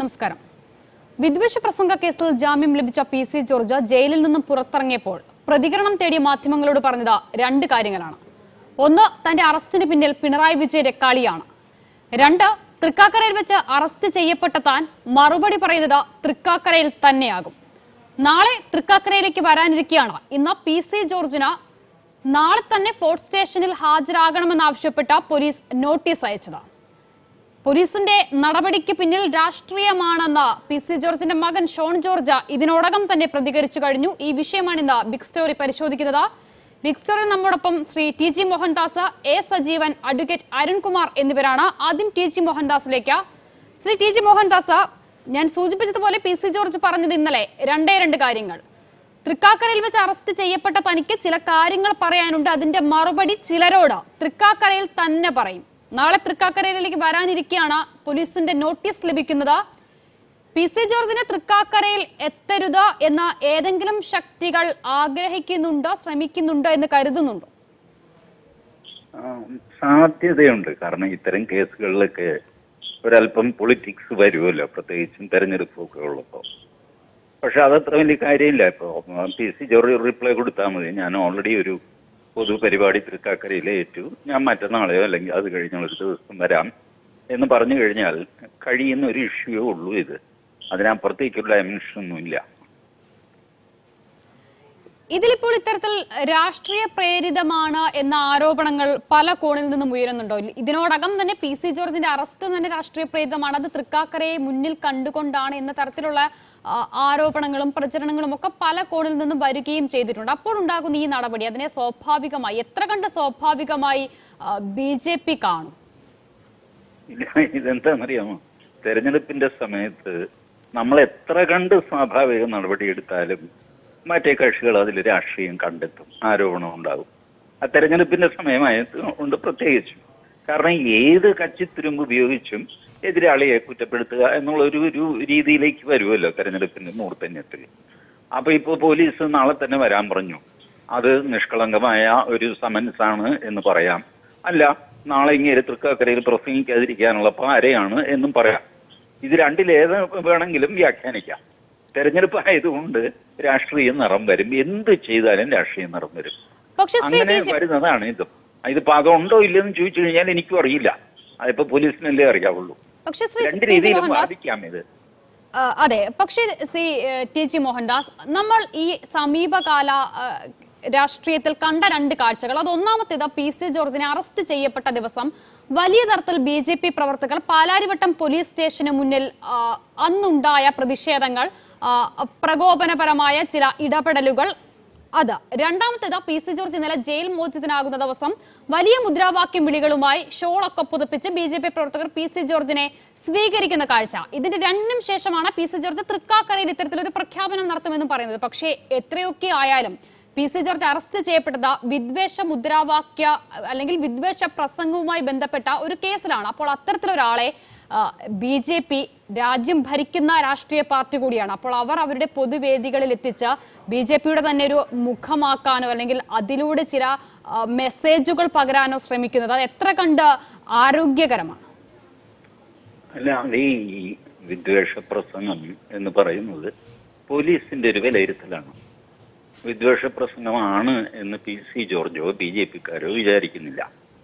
നമസ്കാരം വിദ്വേഷ പ്രസംഗ കേസിൽ ജാമ്യം ലഭിച്ച പി സി ജോർജ് ജയിലിൽ നിന്നും പുറത്തിറങ്ങിയപ്പോൾ പ്രതികരണം തേടിയ മാധ്യമങ്ങളോട് പറഞ്ഞത് രണ്ട് കാര്യങ്ങളാണ് ഒന്ന് തന്റെ അറസ്റ്റിന് പിന്നിൽ പിണറായി വിജയന്റെ കളിയാണ് രണ്ട് തൃക്കാക്കരയിൽ വെച്ച് അറസ്റ്റ് ചെയ്യപ്പെട്ട താൻ മറുപടി പറയുന്നത് തൃക്കാക്കരയിൽ തന്നെയാകും നാളെ തൃക്കാക്കരയിലേക്ക് വരാനിരിക്കുകയാണ് ഇന്ന് പി സി ജോർജിന് നാളെ തന്നെ ഫോർട്ട് സ്റ്റേഷനിൽ ഹാജരാകണമെന്നാവശ്യപ്പെട്ട പോലീസ് നോട്ടീസ് അയച്ചത് പോലീസിന്റെ നടപടിക്ക് പിന്നിൽ രാഷ്ട്രീയമാണെന്ന് പി സി ജോർജിന്റെ മകൻ ഷോൺ ജോർജ് ഇതിനോടകം തന്നെ പ്രതികരിച്ചു കഴിഞ്ഞു ഈ വിഷയമാണ് ഇന്ന് ബിഗ് സ്റ്റോറി പരിശോധിക്കുന്നത് ബിഗ് സ്റ്റോറി നമ്മോടൊപ്പം Shri T G Mohandas A Sajeevan advocate Arunkumar എന്നിവരാണ് ആദ്യം ടി ജി മോഹൻദാസിലേക്ക് ശ്രീ ടി ജി മോഹൻദാസ് ഞാൻ സൂചിപ്പിച്ചതുപോലെ പി സി ജോർജ് പറഞ്ഞത് ഇന്നലെ രണ്ടേ രണ്ട് കാര്യങ്ങൾ തൃക്കാക്കരയിൽ വെച്ച് അറസ്റ്റ് ചെയ്യപ്പെട്ട തനിക്ക് ചില കാര്യങ്ങൾ പറയാനുണ്ട് അതിന്റെ മറുപടി ചിലരോട് തൃക്കാക്കരയിൽ തന്നെ പറയും നാളെ തൃക്കാക്കരയിലേക്ക് വരാനിരിക്കെയാണ് പോലീസിന്റെ നോട്ടീസ് ലഭിക്കുന്നത് പി സി ജോർജിനെ തൃക്കാക്കരയിൽ എത്തരുത് എന്ന ഏതെങ്കിലും ശക്തികൾ ആഗ്രഹിക്കുന്നുണ്ടോ ശ്രമിക്കുന്നുണ്ടോ എന്ന് കരുതുന്നുണ്ടോ ആ, സാധ്യതയുണ്ട് കാരണം ഇത്തരം കേസുകളിലൊക്കെ ഒരല്പം പൊളിറ്റിക്സ് വരുമല്ലോ പ്രത്യേകിച്ചും തെരഞ്ഞെടുപ്പൊക്കെ ഉള്ളപ്പോൾ പക്ഷെ അതത്ര വലിയ കാര്യമില്ല ഇപ്പോൾ പി സി ജോർജ് റിപ്ലൈ കൊടുത്താൽ മതി ഞാൻ ഓൾറെഡി ഒരു പൊതു പരിപാടി തൃക്കാക്കരയിൽ ഏറ്റു ഞാൻ മറ്റന്നാളെയോ അല്ലെങ്കിൽ അത് കഴിഞ്ഞ ഒരു ദിവസം വരാം എന്ന് പറഞ്ഞു കഴിഞ്ഞാൽ കഴിയുന്ന ഒരു ഇഷ്യൂവേ ഉള്ളൂ ഇത് അതിനപ്പുറത്തേക്കുള്ള ഡയമെൻഷൻ ഒന്നുമില്ല ഇതിലിപ്പോൾ ഇത്തരത്തിൽ രാഷ്ട്രീയ പ്രേരിതമാണ് എന്ന ആരോപണങ്ങൾ പല കോണിൽ നിന്നും ഉയരുന്നുണ്ടോ ഇതിനോടകം തന്നെ പി സി ജോർജിന്റെ അറസ്റ്റ് തന്നെ രാഷ്ട്രീയ പ്രേരിതമാണ് അത് തൃക്കാക്കരയെ മുന്നിൽ കണ്ടുകൊണ്ടാണ് എന്ന തരത്തിലുള്ള ആ, ആരോപണങ്ങളും പ്രചരണങ്ങളും ഒക്കെ പല കോണിൽ നിന്നും വരികയും ചെയ്തിട്ടുണ്ട് അപ്പോൾ ഉണ്ടാകുന്ന ഈ നടപടി അതിനെ സ്വാഭാവികമായി എത്ര കണ്ട് സ്വാഭാവികമായി ബി ജെ പി കാണും ഇല്ല ഇതെന്താണെന്നറിയാമോ തെരഞ്ഞെടുപ്പിന്റെ സമയത്ത് നമ്മൾ എത്ര കണ്ട് സ്വാഭാവിക നടപടിയെടുത്താലും മറ്റേ കക്ഷികൾ അതിൽ രാഷ്ട്രീയം കണ്ടെത്തും ആരോപണം ഉണ്ടാകും ആ തെരഞ്ഞെടുപ്പിന്റെ സമയമായത് കൊണ്ട് പ്രത്യേകിച്ചും കാരണം ഏത് കച്ചിത്തുരുമ്പ് ഉപയോഗിച്ചും എതിരാളിയെ കുറ്റപ്പെടുത്തുക എന്നുള്ള ഒരു ഒരു രീതിയിലേക്ക് വരുമല്ലോ തെരഞ്ഞെടുപ്പിന്റെ മൂർധന്യത്തിൽ അപ്പൊ ഇപ്പൊ പോലീസ് നാളെ തന്നെ വരാൻ പറഞ്ഞു അത് നിഷ്കളങ്കമായ ഒരു സമൻസ് ആണ് എന്ന് പറയാം അല്ല നാളെ ഇങ്ങനെ തൃക്കാക്കരയിൽ പ്രസംഗിക്കാതിരിക്കാനുള്ള പാരയാണ് എന്നും പറയാം ഇത് രണ്ടിലേത് വേണമെങ്കിലും വ്യാഖ്യാനിക്കാം തെരഞ്ഞെടുപ്പ് ആയതുകൊണ്ട് രാഷ്ട്രീയ നിറം വരും എന്ത് ചെയ്താലും രാഷ്ട്രീയ നിറം വരും പക്ഷെ ശ്രീ അങ്ങനെ ടി ജെ വരുന്നതാണ് ഇത് ഇതിപ്പോ അതുണ്ടോ ഇല്ലെന്ന് ചോദിച്ചു കഴിഞ്ഞാൽ എനിക്കും അറിയില്ല അതിപ്പോ പോലീസിനല്ലേ അറിയാവുള്ളൂ പക്ഷെ ശ്രീ രണ്ട് ടി ജി രീതിയിലും മോഹൻദാസ് വാദിക്കാം ഇത് ആ, അതെ പക്ഷേ സി ഏ, ടി ജി മോഹൻദാസ് നമ്മൾ ഈ സമീപകാല ആ, രാഷ്ട്രീയത്തിൽ കണ്ട രണ്ട് കാഴ്ചകൾ അത് ഒന്നാമത്തേത് പി സി ജോർജിനെ അറസ്റ്റ് ചെയ്യപ്പെട്ട ദിവസം വലിയ തരത്തിൽ ബി ജെ പി പ്രവർത്തകർ പാലാരിവട്ടം പോലീസ് സ്റ്റേഷന് മുന്നിൽ ആ, അന്നുണ്ടായ പ്രതിഷേധങ്ങൾ ആ, പ്രകോപനപരമായ ചില ഇടപെടലുകൾ അത് രണ്ടാമത്തേത് പി സി ജോർജ് ഇന്നലെ ജയിൽ മോചിതനാകുന്ന ദിവസം വലിയ മുദ്രാവാക്യം വിളികളുമായി ഷോളൊക്കെ പുതുപ്പിച്ച് ബി ജെ പി പ്രവർത്തകർ പി സി ജോർജിനെ സ്വീകരിക്കുന്ന കാഴ്ച ഇതിന്റെ രണ്ടിനും ശേഷമാണ് പി സി ജോർജ് തൃക്കാക്കരയിൽ ഇത്തരത്തിലൊരു പ്രഖ്യാപനം നടത്തുമെന്ന് പറയുന്നത് പക്ഷേ എത്രയൊക്കെ ആയാലും പി സി ജോർജ് അറസ്റ്റ് ചെയ്യപ്പെട്ടത് വിദ്വേഷ മുദ്രാവാക്യ അല്ലെങ്കിൽ വിദ്വേഷ പ്രസംഗവുമായി ബന്ധപ്പെട്ട ഒരു കേസിലാണ് അപ്പോൾ അത്തരത്തിലൊരാളെ ബി ജെ പി രാജ്യം ഭരിക്കുന്ന രാഷ്ട്രീയ പാർട്ടി കൂടിയാണ് അപ്പോൾ അവർ അവരുടെ പൊതുവേദികളിൽ എത്തിച്ച് ബി ജെ പിയുടെ തന്നെ ഒരു മുഖമാക്കാനോ അല്ലെങ്കിൽ അതിലൂടെ ചില ആ, മെസ്സേജുകൾ പകരാനോ ശ്രമിക്കുന്നത് അത് എത്ര കണ്ട് ആരോഗ്യകരമാണ് അല്ല അത് ഈ വിദ്വേഷ പ്രസംഗം എന്ന് പറയുന്നത് പോലീസിന്റെ ഒരു വിലയിരുത്തലാണ് വിദ്വേഷ പ്രസംഗമാണ് എന്ന് പി സി ജോർജോ ബി ജെ പിക്കാരോ വിചാരിക്കുന്നില്ല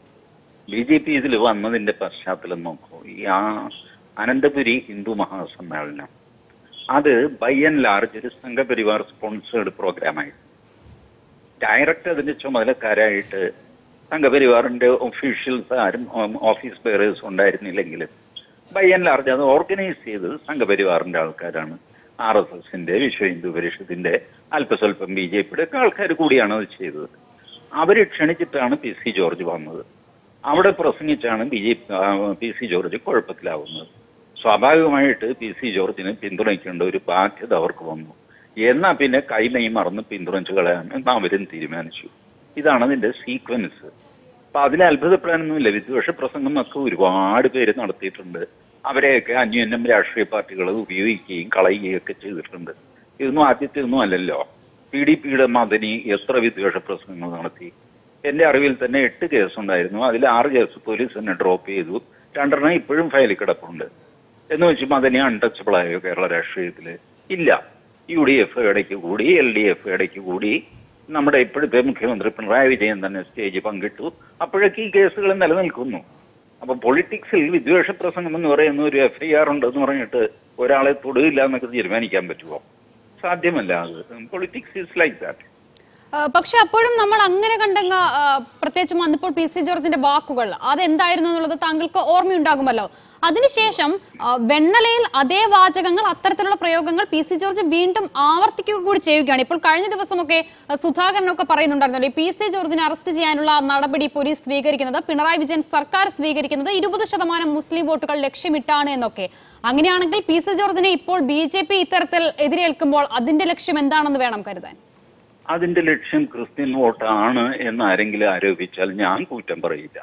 ബി ജെ പി ഇതിൽ വന്നതിന്റെ പശ്ചാത്തലം നോക്കൂ ഈ ആ അനന്തപുരി ഹിന്ദു മഹാസമ്മേളനം അത് ബൈ ആൻഡ് ലാർജ് ഒരു സംഘപരിവാർ സ്പോൺസേർഡ് പ്രോഗ്രാമായിരുന്നു ഡയറക്റ്റ് അതിന്റെ ചുമതലക്കാരായിട്ട് സംഘപരിവാറിന്റെ ഒഫീഷ്യൽസ് ആരും ഓഫീസ് ബെയറേഴ്സ് ഉണ്ടായിരുന്നില്ലെങ്കിലും ബൈ ആൻഡ് ലാർജ് അത് ഓർഗനൈസ് ചെയ്തത് സംഘപരിവാറിന്റെ ആൾക്കാരാണ് ആർ എസ് എസിന്റെ വിശ്വ ഹിന്ദു പരിഷത്തിന്റെ അല്പസ്വല്പം ബി ജെ പിയുടെ ഒക്കെ ആൾക്കാർ കൂടിയാണ് അത് ചെയ്തത് അവരെ ക്ഷണിച്ചിട്ടാണ് പി സി ജോർജ് വന്നത് അവിടെ പ്രസംഗിച്ചാണ് B J P C George കുഴപ്പത്തിലാവുന്നത് സ്വാഭാവികമായിട്ട് പി സി ജോർജിനെ പിന്തുണയ്ക്കേണ്ട ഒരു ബാധ്യത അവർക്ക് വന്നു എന്നാ പിന്നെ കൈമയും മറന്ന് പിന്തുണച്ചു കളയാൻ എന്ന് അവരും തീരുമാനിച്ചു ഇതാണ് അതിന്റെ സീക്വൻസ് അപ്പൊ അതിൽ അത്ഭുതപ്പെടാനൊന്നുമില്ല വിദ്വേഷ പ്രസംഗം ഒക്കെ ഒരുപാട് പേര് നടത്തിയിട്ടുണ്ട് അവരെയൊക്കെ അന്യോന്യം രാഷ്ട്രീയ പാർട്ടികൾ ഉപയോഗിക്കുകയും കളയുകയും ഒക്കെ ചെയ്തിട്ടുണ്ട് ഇതൊന്നും ആദ്യത്തെ ഒന്നും അല്ലല്ലോ പി ഡി പിയുടെ മദനി എത്ര വിദ്വേഷ പ്രസംഗങ്ങൾ നടത്തി എന്റെ അറിവിൽ തന്നെ എട്ട് കേസുണ്ടായിരുന്നു അതിൽ ആറ് കേസ് പോലീസ് തന്നെ ഡ്രോപ്പ് ചെയ്തു രണ്ടെണ്ണം ഇപ്പോഴും ഫയലിൽ കിടപ്പുണ്ട് എന്ന് വെച്ചുമ്പോൾ അതിനെ അൺടച്ചബിൾ ആയോ കേരള രാഷ്ട്രീയത്തിൽ ഇല്ല യു ഡി എഫ് ഇടയ്ക്ക് കൂടി എൽ ഡി എഫ് ഇടയ്ക്ക് കൂടി നമ്മുടെ ഇപ്പോഴത്തെ മുഖ്യമന്ത്രി പിണറായി വിജയൻ തന്നെ സ്റ്റേജ് പങ്കിട്ടു അപ്പോഴൊക്കെ ഈ കേസുകൾ നിലനിൽക്കുന്നു അപ്പൊ പൊളിറ്റിക്സിൽ വിദ്വേഷ പ്രസംഗം എന്ന് പറയുന്ന ഒരു എഫ് ഐ ആർ ഉണ്ടെന്ന് പറഞ്ഞിട്ട് ഒരാളെ തൊടുകില്ല എന്നൊക്കെ തീരുമാനിക്കാൻ പറ്റുമോ സാധ്യമല്ല അത് പൊളിറ്റിക്സ് ഈസ് ലൈക്ക് ദാറ്റ് ആ, പക്ഷെ അപ്പോഴും നമ്മൾ അങ്ങനെ കണ്ടങ്ങ് ആ, പ്രത്യേകിച്ചും വന്നപ്പോൾ പി സി ജോർജിന്റെ വാക്കുകൾ അതെന്തായിരുന്നു എന്നുള്ളത് താങ്കൾക്ക് ഓർമ്മയുണ്ടാകുമല്ലോ അതിനുശേഷം ആ, വെണ്ണലയിൽ അതേ വാചകങ്ങൾ അത്തരത്തിലുള്ള പ്രയോഗങ്ങൾ പി സി ജോർജ് വീണ്ടും ആവർത്തിക്കുക കൂടി ചെയ്യുകയാണ് ഇപ്പോൾ കഴിഞ്ഞ ദിവസമൊക്കെ ആ, സുധാകരനൊക്കെ പറയുന്നുണ്ടായിരുന്നല്ലോ ഈ പി സി ജോർജിനെ അറസ്റ്റ് ചെയ്യാനുള്ള നടപടി പോലീസ് സ്വീകരിക്കുന്നത് പിണറായി വിജയൻ സർക്കാർ സ്വീകരിക്കുന്നത് ഇരുപത് ശതമാനം മുസ്ലിം വോട്ടുകൾ ലക്ഷ്യമിട്ടാണ് എന്നൊക്കെ അങ്ങനെയാണെങ്കിൽ പി സി ജോർജിനെ ഇപ്പോൾ ബി ജെ പി ഇത്തരത്തിൽ എതിരേൽക്കുമ്പോൾ അതിന്റെ ലക്ഷ്യം എന്താണെന്ന് വേണം കരുതാൻ അതിന്റെ ലക്ഷ്യം ക്രിസ്ത്യൻ വോട്ടാണ് എന്ന് ആരെങ്കിലും ആരോപിച്ചാൽ ഞാൻ കുറ്റം പറയില്ല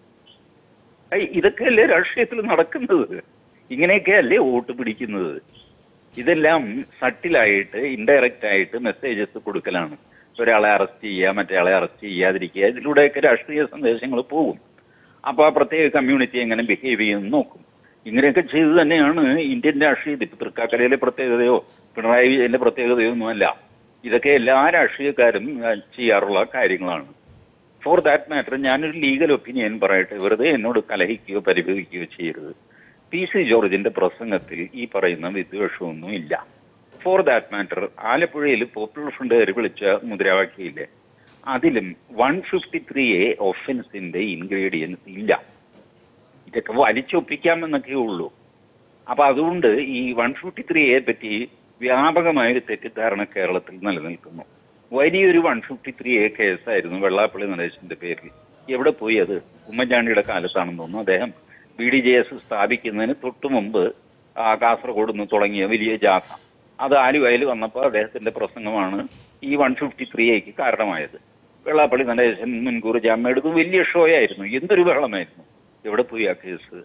ഏയ് ഇതൊക്കെയല്ലേ രാഷ്ട്രീയത്തിൽ നടക്കുന്നത് ഇങ്ങനെയൊക്കെയല്ലേ വോട്ട് പിടിക്കുന്നത് ഇതെല്ലാം സട്ടിലായിട്ട് ഇൻഡയറക്റ്റ് ആയിട്ട് മെസ്സേജസ് കൊടുക്കലാണ് ഒരാളെ അറസ്റ്റ് ചെയ്യുക മറ്റേയാളെ അറസ്റ്റ് ചെയ്യാതിരിക്കുക ഇതിലൂടെയൊക്കെ രാഷ്ട്രീയ സന്ദേശങ്ങൾ പോകും അപ്പൊ ആ പ്രത്യേക കമ്മ്യൂണിറ്റി എങ്ങനെ ബിഹേവ് ചെയ്യുമെന്ന് നോക്കും ഇങ്ങനെയൊക്കെ ചെയ്തു തന്നെയാണ് ഇന്ത്യൻ രാഷ്ട്രീയത്തിൽ ഇപ്പൊ തൃക്കാക്കരയിലെ പ്രത്യേകതയോ പിണറായി വിജയന്റെ പ്രത്യേകതയോ ഒന്നുമല്ല ഇതൊക്കെ എല്ലാ രാഷ്ട്രീയക്കാരും ആ, ചെയ്യാറുള്ള കാര്യങ്ങളാണ് ഫോർ ദാറ്റ് മാറ്റർ ഞാനൊരു ലീഗൽ ഒപ്പീനിയൻ പറയട്ടെ വെറുതെ എന്നോട് കലഹിക്കുകയോ പരിഭവിക്കുകയോ ചെയ്യരുത് പി സി ജോർജിന്റെ പ്രസംഗത്തിൽ ഈ പറയുന്ന വിദ്വേഷമൊന്നും ഇല്ല ഫോർ ദാറ്റ് മാറ്റർ ആലപ്പുഴയിൽ പോപ്പുലർ ഫ്രണ്ടുകാർ വിളിച്ച മുദ്രാവാക്യയില്ലേ അതിലും വൺ ഫിഫ്റ്റി ത്രീ എ ഒഫൻസിന്റെ ഇൻഗ്രീഡിയൻസ് ഇല്ല ഇതൊക്കെ വലിച്ചൊപ്പിക്കാമെന്നൊക്കെ ഉള്ളൂ അപ്പൊ അതുകൊണ്ട് ഈ വൺ ഫിഫ്റ്റി ത്രീയെ പറ്റി വ്യാപകമായ ഒരു തെറ്റിദ്ധാരണ കേരളത്തിൽ നിലനിൽക്കുന്നു വലിയൊരു വൺ ഫിഫ്റ്റി ത്രീ എ കേസായിരുന്നു വെള്ളാപ്പള്ളി നടേശന്റെ പേരിൽ എവിടെ പോയി അത് ഉമ്മൻചാണ്ടിയുടെ കാലത്താണെന്ന് തോന്നുന്നു അദ്ദേഹം ബി ഡി ജെ എസ് സ്ഥാപിക്കുന്നതിന് തൊട്ടു മുമ്പ് ആ കാസർഗോഡ് നിന്ന് തുടങ്ങിയ വലിയ ജാഥ അത് ആലുവയിൽ വന്നപ്പോൾ അദ്ദേഹത്തിന്റെ പ്രസംഗമാണ് ഈ വൺ ഫിഫ്റ്റി ത്രീ എക്ക് കാരണമായത് വെള്ളാപ്പള്ളി നടേശൻ മുൻകൂർ ജാമ്യം എടുത്തു വലിയ ഷോ ആയിരുന്നു എന്തൊരു ബഹളമായിരുന്നു എവിടെ പോയി ആ കേസ്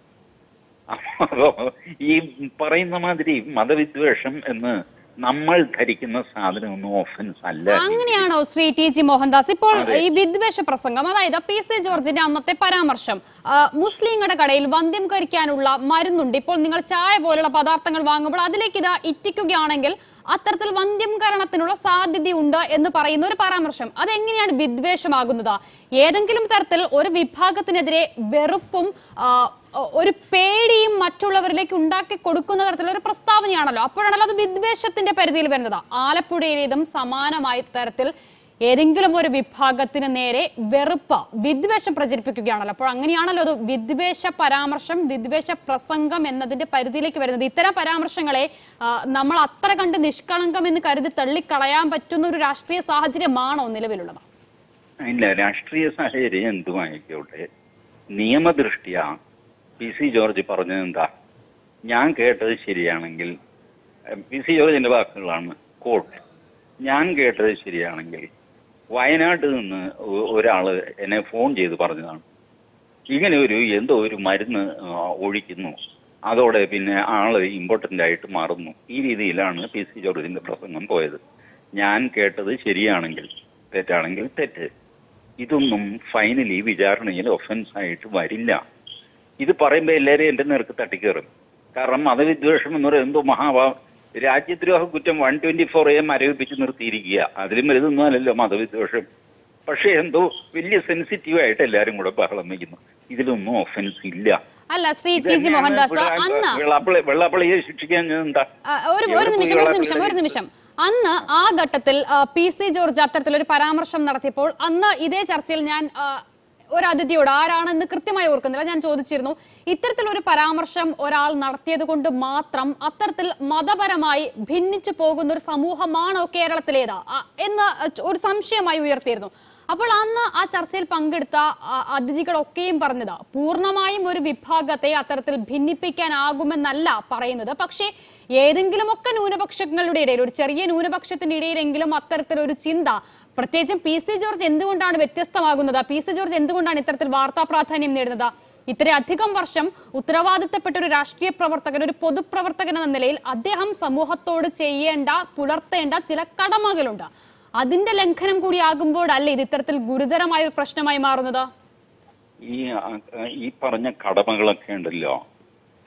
അപ്പോ ഈ പറയുന്ന മാതിരി മതവിദ്വേഷം എന്ന് നമ്മൾ ധരിക്കുന്ന സാധനമൊന്നും ഓഫൻസ് അല്ല അങ്ങനെയാണോ ശ്രീ ടി ജി മോഹൻദാസ് ഇപ്പോൾ അതെ. ഈ വിദ്വേഷ പ്രസംഗം അതായത് പി സി ജോർജിന്റെ അന്നത്തെ പരാമർശം ആ, മുസ്ലിങ്ങളുടെ കടയിൽ വന്ധ്യം കരിക്കാനുള്ള മരുന്നുണ്ട് ഇപ്പോൾ നിങ്ങൾ ചായ പോലുള്ള പദാർത്ഥങ്ങൾ വാങ്ങുമ്പോൾ അതിലേക്ക് ഇത് ഇറ്റിക്കുകയാണെങ്കിൽ അത്തരത്തിൽ വന്ധ്യംകരണത്തിനുള്ള സാധ്യതയുണ്ട് എന്ന് പറയുന്ന ഒരു പരാമർശം അതെങ്ങനെയാണ് വിദ്വേഷമാകുന്നത് ഏതെങ്കിലും തരത്തിൽ ഒരു വിഭാഗത്തിനെതിരെ വെറുപ്പും ആ, ഒരു പേടിയും മറ്റുള്ളവരിലേക്ക് ഉണ്ടാക്കി കൊടുക്കുന്ന തരത്തിലുള്ള ഒരു പ്രസ്താവനയാണല്ലോ അപ്പോഴാണല്ലോ അത് വിദ്വേഷത്തിന്റെ പരിധിയിൽ വരുന്നത് ആലപ്പുഴയിലേതും സമാനമായ തരത്തിൽ ഏതെങ്കിലും ഒരു വിഭാഗത്തിന് നേരെ വെറുപ്പ് വിദ്വേഷം പ്രചരിപ്പിക്കുകയാണല്ലോ അപ്പോൾ അങ്ങനെയാണല്ലോ അത് വിദ്വേഷ പരാമർശം വിദ്വേഷ പ്രസംഗം എന്നതിന്റെ പരിധിയിലേക്ക് വരുന്നത് ഇത്തരം പരാമർശങ്ങളെ ആ, നമ്മൾ അത്ര കണ്ട് നിഷ്കളങ്കം എന്ന് കരുതി തള്ളിക്കളയാൻ പറ്റുന്ന ഒരു രാഷ്ട്രീയ സാഹചര്യമാണോ നിലവിലുള്ളത് ഇല്ല രാഷ്ട്രീയ സാഹചര്യം എന്തുമായിക്കോട്ടെ നിയമദൃഷ്ട്യ പി സി ജോർജ് പറഞ്ഞത് എന്താ ഞാൻ കേട്ടത് ശരിയാണെങ്കിൽ എം, പി സി ജോർജിന്റെ വാക്കുകളാണ് കോട്ട് ഞാൻ കേട്ടത് ശരിയാണെങ്കിൽ വയനാട്ടിൽ നിന്ന് ഒ- ഒരാള് എന്നെ ഫോൺ ചെയ്ത് പറഞ്ഞതാണ് ഇങ്ങനെ ഒരു എന്തോ ഒരു മരുന്ന് ആ, ഒഴിക്കുന്നു അതോടെ പിന്നെ ആള് ഇമ്പോർട്ടന്റ് ആയിട്ട് മാറുന്നു ഈ രീതിയിലാണ് പി സി ജോർജിന്റെ പ്രസംഗം പോയത് ഞാൻ കേട്ടത് ശരിയാണെങ്കിൽ തെറ്റാണെങ്കിൽ തെറ്റ് ഇതൊന്നും ഫൈനലി വിചാരണയിൽ ഒഫൻസ് ആയിട്ട് വരില്ല ഇത് പറയുമ്പോൾ എല്ലാവരും എന്റെ നേർക്ക് തട്ടിക്കയറും കാരണം മതവിദ്വേഷം എന്ന് പറയുന്നത് എന്തോ മഹാഭാ രാജ്യദ്രോഹ കുറ്റം വൺ ട്വന്റി ഫോർ എ മരവിപ്പിച്ച് നിർത്തിയിരിക്കുക അതിലും വലുതൊന്നും അല്ലല്ലോ മതവിദ്വേഷം പക്ഷേ എന്തോ വലിയ സെൻസിറ്റീവ് ആയിട്ട് എല്ലാവരും കൂടെ ബഹളം വയ്ക്കുന്നു ഇതിലൊന്നും ഒഫൻസ് ഇല്ല അല്ല ശ്രീ ടി ജി മോഹൻദാസ് അന്ന് വെള്ളാപ്പള്ളി വെള്ളാപ്പള്ളിയെ ശിക്ഷിക്കാൻ ഞാൻ എന്താ ആ, ഒരു ഒരു എവിടെ നിമിഷം പോയി ഒരു നിമിഷം ഒരു നിമിഷം അന്ന് ആ ഘട്ടത്തിൽ ആ, പി സി ജോർജ് അത്തരത്തിലൊരു പരാമർശം നടത്തിയപ്പോൾ അന്ന് ഇതേ ചർച്ചയിൽ ഞാൻ ആ, ഒരു അതിഥിയോട് ആരാണെന്ന് കൃത്യമായി ഓർക്കുന്നില്ല ഞാൻ ചോദിച്ചിരുന്നു ഇത്തരത്തിലൊരു പരാമർശം ഒരാൾ നടത്തിയത് കൊണ്ട് മാത്രം അത്തരത്തിൽ മതപരമായി ഭിന്നിച്ചു പോകുന്ന ഒരു സമൂഹമാണോ കേരളത്തിലേതാ ആ, എന്ന് ഒരു സംശയമായി ഉയർത്തിയിരുന്നു അപ്പോൾ അന്ന് ആ ചർച്ചയിൽ പങ്കെടുത്ത ആ, അതിഥികളൊക്കെയും പറഞ്ഞത് പൂർണ്ണമായും ഒരു വിഭാഗത്തെ അത്തരത്തിൽ ഭിന്നിപ്പിക്കാനാകുമെന്നല്ല പറയുന്നത് പക്ഷേ ഏതെങ്കിലുമൊക്കെ ന്യൂനപക്ഷങ്ങളുടെ ഇടയിൽ ഒരു ചെറിയ ന്യൂനപക്ഷത്തിന്റെ ഇടയിലെങ്കിലും അത്തരത്തിലൊരു ചിന്ത പ്രത്യേകിച്ചും പി സി ജോർജ് എന്തുകൊണ്ടാണ് വ്യത്യസ്തമാകുന്നത് പി സി ജോർജ് എന്തുകൊണ്ടാണ് ഇത്തരത്തിൽ വാർത്താ പ്രാധാന്യം നേടുന്നത് ഇത്രയധികം വർഷം ഉത്തരവാദിത്തപ്പെട്ട ഒരു രാഷ്ട്രീയ പ്രവർത്തകൻ ഒരു പൊതുപ്രവർത്തകൻ എന്ന നിലയിൽ അദ്ദേഹം സമൂഹത്തോട് ചെയ്യേണ്ട പുലർത്തേണ്ട ചില കടമകളുണ്ട് അതിന്റെ ലംഘനം കൂടി ആകുമ്പോഴല്ലേ ഇത് ഇത്തരത്തിൽ ഗുരുതരമായ ഒരു പ്രശ്നമായി മാറുന്നത് ഈ ആ, ഈ പറഞ്ഞ കടമകളൊക്കെ ഉണ്ടല്ലോ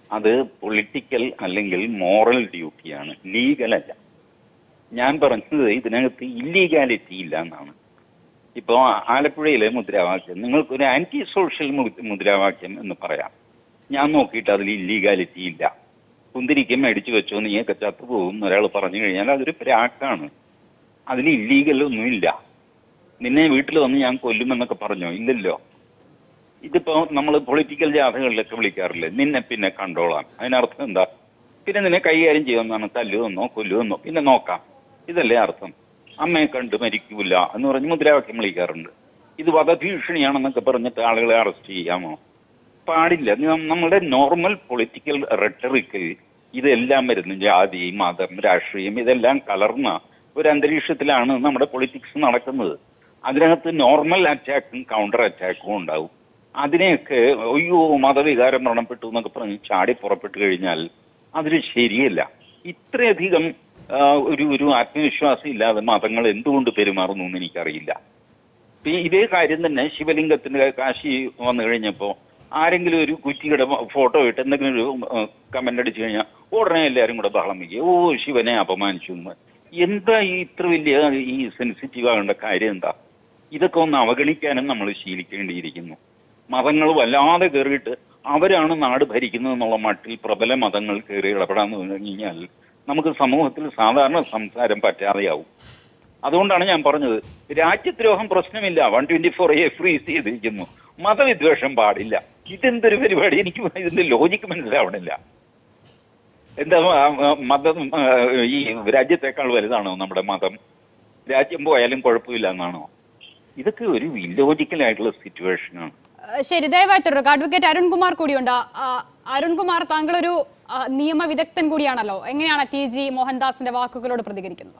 അത് പൊളിറ്റിക്കൽ അല്ലെങ്കിൽ മോറൽ ഡ്യൂട്ടിയാണ് ലീഗൽ അല്ല ഞാൻ പറഞ്ഞത് ഇതിനകത്ത് ഇല്ലീഗാലിറ്റി ഇല്ല എന്നാണ് ഇപ്പോൾ ആലപ്പുഴയിലെ മുദ്രാവാക്യം നിങ്ങൾക്കൊരു ആന്റി സോഷ്യൽ മു- മുദ്രാവാക്യം എന്ന് പറയാം ഞാൻ നോക്കിയിട്ട് അതിൽ ഇല്ലീഗാലിറ്റി ഇല്ല കുന്തിരിക്കം മേടിച്ചു വെച്ചോ നീയൊക്കെ ചത്തുപോകും ഒരാൾ പറഞ്ഞു കഴിഞ്ഞാൽ അതൊരു പ്രാക്കാണ് അതിൽ ഇല്ലീഗൽ ഒന്നുമില്ല നിന്നെ വീട്ടിൽ വന്ന് ഞാൻ കൊല്ലുമെന്നൊക്കെ പറഞ്ഞോ ഇല്ലല്ലോ ഇതിപ്പോ നമ്മൾ പൊളിറ്റിക്കൽ ജാഥകളിലൊക്കെ വിളിക്കാറില്ലേ നിന്നെ പിന്നെ കണ്ടോളാം അതിനർത്ഥം എന്താ പിന്നെ നിന്നെ കൈകാര്യം ചെയ്യുമെന്നാണ് തല്ലുവെന്നോ കൊല്ലുവെന്നോ പിന്നെ നോക്കാം ഇതല്ലേ അർത്ഥം അമ്മയെ കണ്ട് മരിക്കൂല എന്ന് പറഞ്ഞ് മുദ്രാവാക്യം വിളിക്കാറുണ്ട് ഇത് വധഭീഷണിയാണെന്നൊക്കെ പറഞ്ഞിട്ട് ആളുകളെ അറസ്റ്റ് ചെയ്യാമോ പാടില്ല ന- നമ്മുടെ നോർമൽ പൊളിറ്റിക്കൽ റെട്ടറിക്കിൽ ഇതെല്ലാം വരുന്നു ജാതി മതം രാഷ്ട്രീയം ഇതെല്ലാം കലർന്ന ഒരു അന്തരീക്ഷത്തിലാണ് നമ്മുടെ പൊളിറ്റിക്സ് നടക്കുന്നത് അതിനകത്ത് നോർമൽ അറ്റാക്കും കൗണ്ടർ അറ്റാക്കും ഉണ്ടാവും അതിനെയൊക്കെ അയ്യോ മതവികാരം മരണപ്പെട്ടു എന്നൊക്കെ പറഞ്ഞ് ചാടി പുറപ്പെട്ടു കഴിഞ്ഞാൽ അതിൽ ശരിയല്ല ഇത്രയധികം ആ, ഒരു ഒരു ആത്മവിശ്വാസം ഇല്ലാതെ മതങ്ങൾ എന്തുകൊണ്ട് പെരുമാറുന്നു എന്ന് എനിക്കറിയില്ല ഇപ്പൊ ഈ ഇതേ കാര്യം തന്നെ ശിവലിംഗത്തിന്റെ കാശി വന്നു കഴിഞ്ഞപ്പോ ആരെങ്കിലും ഒരു കുറ്റിയുടെ ഫോട്ടോ ഇട്ട് എന്തെങ്കിലും ഒരു കമന്റ് അടിച്ചു കഴിഞ്ഞാൽ ഉടനെ എല്ലാവരും കൂടെ ബഹളം വയ്ക്കുക ഓ ശിവനെ അപമാനിച്ചു എന്ന് എന്താ ഈ ഇത്ര വലിയ ഈ സെൻസിറ്റീവ് ആകേണ്ട കാര്യം എന്താ ഇതൊക്കെ ഒന്ന് അവഗണിക്കാനും നമ്മൾ ശീലിക്കേണ്ടിയിരിക്കുന്നു മതങ്ങൾ വല്ലാതെ കയറിയിട്ട് അവരാണ് നാട് ഭരിക്കുന്നത് എന്നുള്ള മട്ടിൽ പ്രബല മതങ്ങൾ കയറി ഇടപെടാൻ തുടങ്ങി കഴിഞ്ഞാൽ നമുക്ക് സമൂഹത്തിൽ സാധാരണ സംസാരം പറ്റാതെയാവും അതുകൊണ്ടാണ് ഞാൻ പറഞ്ഞത് രാജ്യദ്രോഹം പ്രശ്നമില്ല one twenty four A freeze ചെയ്തിരിക്കുന്നു മതവിദ്വേഷം പാടില്ല ഇതെന്തൊരു പരിപാടി എനിക്ക് ഇതിന്റെ ലോജിക്ക് മനസ്സിലാവണില്ല എന്താ ആ, ആ, മതം ആ, ഈ രാജ്യത്തെക്കാൾ വലുതാണോ നമ്മുടെ മതം രാജ്യം പോയാലും കുഴപ്പമില്ല എന്നാണോ ഇതൊക്കെ ഒരു ഇല്ലോജിക്കൽ ആയിട്ടുള്ള സിറ്റുവേഷനാണ് ഏഹ് ശരി ദയവായി തുടരുക അഡ്വക്കേറ്റ് അരുൺകുമാർ കൂടിയുണ്ട് ആ, അരുൺകുമാർ താങ്കൾ ഒരു ആ, നിയമ വിദഗ്ധൻ കൂടിയാണല്ലോ എങ്ങനെയാണ് ടി ജി മോഹൻദാസിന്റെ വാക്കുകളോട് പ്രതികരിക്കുന്നത്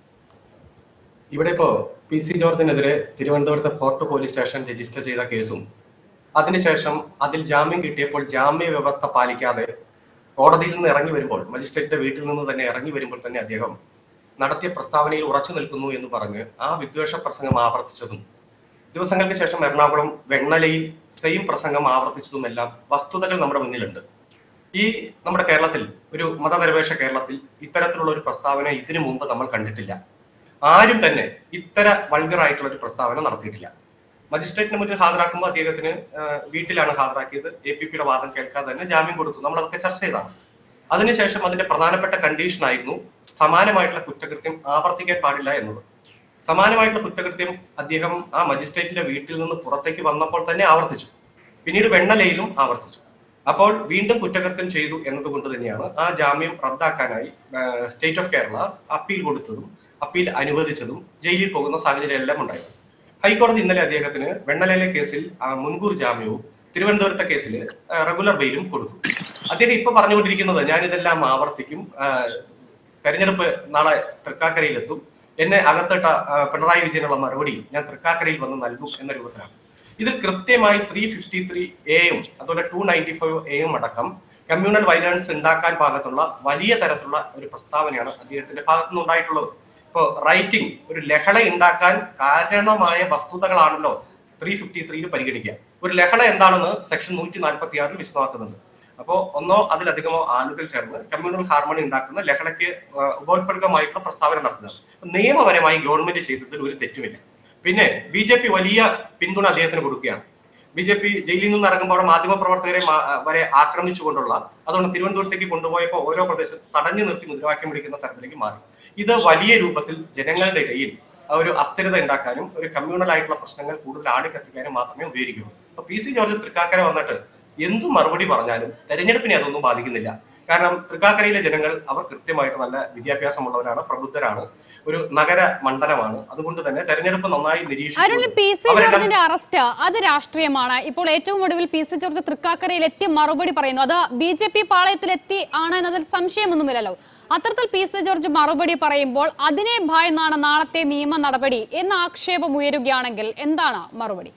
ഇവിടെ ഇപ്പോ പി സി ജോർജിനെതിരെ തിരുവനന്തപുരത്തെ ഫോർട്ട് പോലീസ് സ്റ്റേഷൻ രജിസ്റ്റർ ചെയ്ത കേസും അതിനുശേഷം അതിൽ ജാമ്യം കിട്ടിയപ്പോൾ ജാമ്യ വ്യവസ്ഥ പാലിക്കാതെ കോടതിയിൽ നിന്ന് ഇറങ്ങി വരുമ്പോൾ മജിസ്ട്രേറ്റിന്റെ വീട്ടിൽ നിന്ന് തന്നെ ഇറങ്ങി വരുമ്പോൾ തന്നെ അദ്ദേഹം നടത്തിയ പ്രസ്താവനയിൽ ഉറച്ചു നിൽക്കുന്നു എന്ന് പറഞ്ഞ് ആ വിദ്വേഷ പ്രസംഗം ആവർത്തിച്ചതും ദിവസങ്ങൾക്ക് ശേഷം എറണാകുളം വെണ്ണലയിൽ സെയിം പ്രസംഗം ആവർത്തിച്ചതുമെല്ലാം വസ്തുതകൾ നമ്മുടെ മുന്നിലുണ്ട് ഈ നമ്മുടെ കേരളത്തിൽ ഒരു മതനിരപേക്ഷ കേരളത്തിൽ ഇത്തരത്തിലുള്ള ഒരു പ്രസ്താവന ഇതിനു മുമ്പ് നമ്മൾ കണ്ടിട്ടില്ല ആരും തന്നെ ഇത്തര വൾഗർ ആയിട്ടുള്ള ഒരു പ്രസ്താവന നടത്തിയിട്ടില്ല മജിസ്ട്രേറ്റിന് മുന്നിൽ ഹാജരാക്കുമ്പോൾ അദ്ദേഹത്തിന് ആ, വീട്ടിലാണ് ഹാജരാക്കിയത് എ പി പിയുടെ വാദം കേൾക്കാതെ തന്നെ ജാമ്യം കൊടുത്തു നമ്മൾ അതൊക്കെ ചർച്ച ചെയ്തതാണ് അതിനുശേഷം അതിന്റെ പ്രധാനപ്പെട്ട കണ്ടീഷൻ ആയിരുന്നു സമാനമായിട്ടുള്ള കുറ്റകൃത്യം ആവർത്തിക്കാൻ പാടില്ല എന്നത് സമാനമായിട്ടുള്ള കുറ്റകൃത്യം അദ്ദേഹം ആ മജിസ്ട്രേറ്റിന്റെ വീട്ടിൽ നിന്ന് പുറത്തേക്ക് വന്നപ്പോൾ തന്നെ ആവർത്തിച്ചു പിന്നീട് വെണ്ണലയിലും ആവർത്തിച്ചു അപ്പോൾ വീണ്ടും കുറ്റകൃത്യം ചെയ്തു എന്നതുകൊണ്ട് തന്നെയാണ് ആ ജാമ്യം റദ്ദാക്കാനായി സ്റ്റേറ്റ് ഓഫ് കേരള അപ്പീൽ കൊടുത്തതും അപ്പീൽ അനുവദിച്ചതും ജയിലിൽ പോകുന്ന സാഹചര്യം എല്ലാം ഉണ്ടായത് ഹൈക്കോടതി ഇന്നലെ അദ്ദേഹത്തിന് വെണ്ണലയിലെ കേസിൽ ആ, മുൻകൂർ ജാമ്യവും തിരുവനന്തപുരത്തെ കേസിൽ റെഗുലർ ബെയിലും കൊടുത്തു അദ്ദേഹം ഇപ്പൊ പറഞ്ഞുകൊണ്ടിരിക്കുന്നത് ഞാൻ ഇതെല്ലാം ആവർത്തിക്കും ആ, തെരഞ്ഞെടുപ്പ് നാളെ തൃക്കാക്കരയിലെത്തും എന്നെ അകത്തിട്ട ആ, പിണറായി വിജയനുള്ള മറുപടി ഞാൻ തൃക്കാക്കരയിൽ വന്ന് നൽകും എന്ന രൂപത്തിലാണ് ഇതിൽ കൃത്യമായി ത്രീ ഫിഫ്റ്റി ത്രീ എയും അതുപോലെ ടു നയൻറ്റി ഫൈവ് എയും അടക്കം കമ്മ്യൂണൽ വയലൻസ് ഉണ്ടാക്കാൻ പാകത്തുള്ള വലിയ തരത്തിലുള്ള ഒരു പ്രസ്താവനയാണ് അദ്ദേഹത്തിന്റെ ഭാഗത്തു നിന്നുണ്ടായിട്ടുള്ളത് ഇപ്പോ റൈറ്റിംഗ് ഒരു ലഹള ഉണ്ടാക്കാൻ കാരണമായ വസ്തുതകളാണല്ലോ ത്രീ ഫിഫ്റ്റി ത്രീയിൽ പരിഗണിക്കുക ഒരു ലഹള എന്താണെന്ന് സെക്ഷൻ നൂറ്റി നാൽപ്പത്തി ആറിൽ വിശദമാക്കുന്നുണ്ട് അപ്പോ ഒന്നോ അതിലധികമോ ആളുകൾ ചേർന്ന് കമ്മ്യൂണൽ ഹാർമണി ഉണ്ടാക്കുന്ന ലഹളയ്ക്ക് ആ, ഉപോത്പൽകമായിട്ടുള്ള പ്രസ്താവന നടത്തുന്നത് അപ്പൊ നിയമപരമായി ഗവൺമെന്റ് ചെയ്തതിൽ ഒരു തെറ്റുമില്ല പിന്നെ ബി ജെ പി വലിയ പിന്തുണ അദ്ദേഹത്തിന് കൊടുക്കുകയാണ് ബി ജെ പി ജയിലിൽ നിന്ന് ഇറങ്ങുമ്പോൾ മാധ്യമപ്രവർത്തകരെ മാ- വരെ ആക്രമിച്ചുകൊണ്ടുള്ള അതുകൊണ്ട് തിരുവനന്തപുരത്തേക്ക് കൊണ്ടുപോയപ്പോൾ ഓരോ പ്രദേശത്ത് തടഞ്ഞു നിർത്തി മുദ്രാവാക്യം വിളിക്കുന്ന തരത്തിലേക്ക് മാറി ഇത് വലിയ രൂപത്തിൽ ജനങ്ങളുടെ ഇടയിൽ ആ ഒരു അസ്ഥിരത ഉണ്ടാക്കാനും ഒരു കമ്മ്യൂണൽ ആയിട്ടുള്ള പ്രശ്നങ്ങൾ കൂടുതൽ ആടിക്കത്തിക്കാനും മാത്രമേ ഉപയോഗിക്കുള്ളൂ അപ്പൊ പി സി ജോർജ് തൃക്കാക്കര വന്നിട്ട് എന്തു മറുപടി പറഞ്ഞാലും തെരഞ്ഞെടുപ്പിനെ അതൊന്നും ബാധിക്കുന്നില്ല കാരണം തൃക്കാക്കരയിലെ ജനങ്ങൾ അവർ കൃത്യമായിട്ട് നല്ല വിദ്യാഭ്യാസമുള്ളവരാണ് പ്രബുദ്ധരാണ് ഒരു നഗര മണ്ഡലമാണ് അതുകൊണ്ട് തന്നെ തെരഞ്ഞെടുപ്പ് നന്നായി അരുൺ നിരീക്ഷിച്ചു പി സി അവരെല്ലാം- ജോർജിന്റെ അറസ്റ്റ് അത് രാഷ്ട്രീയമാണ് ഇപ്പോൾ ഏറ്റവും ഒടുവിൽ പി സി ജോർജ് തൃക്കാക്കരയിൽ എത്തി മറുപടി പറയുന്നു അത് ബി ജെ പി പാളയത്തിൽ എത്തി ആണ് എന്നതിൽ സംശയമൊന്നുമില്ലല്ലോ അത്തരത്തിൽ പി സി ജോർജ് മറുപടി പറയുമ്പോൾ അതിനെ ഭയന്നാണ് നാളത്തെ നിയമ നടപടി എന്ന ആക്ഷേപം ഉയരുകയാണെങ്കിൽ എന്താണ് മറുപടി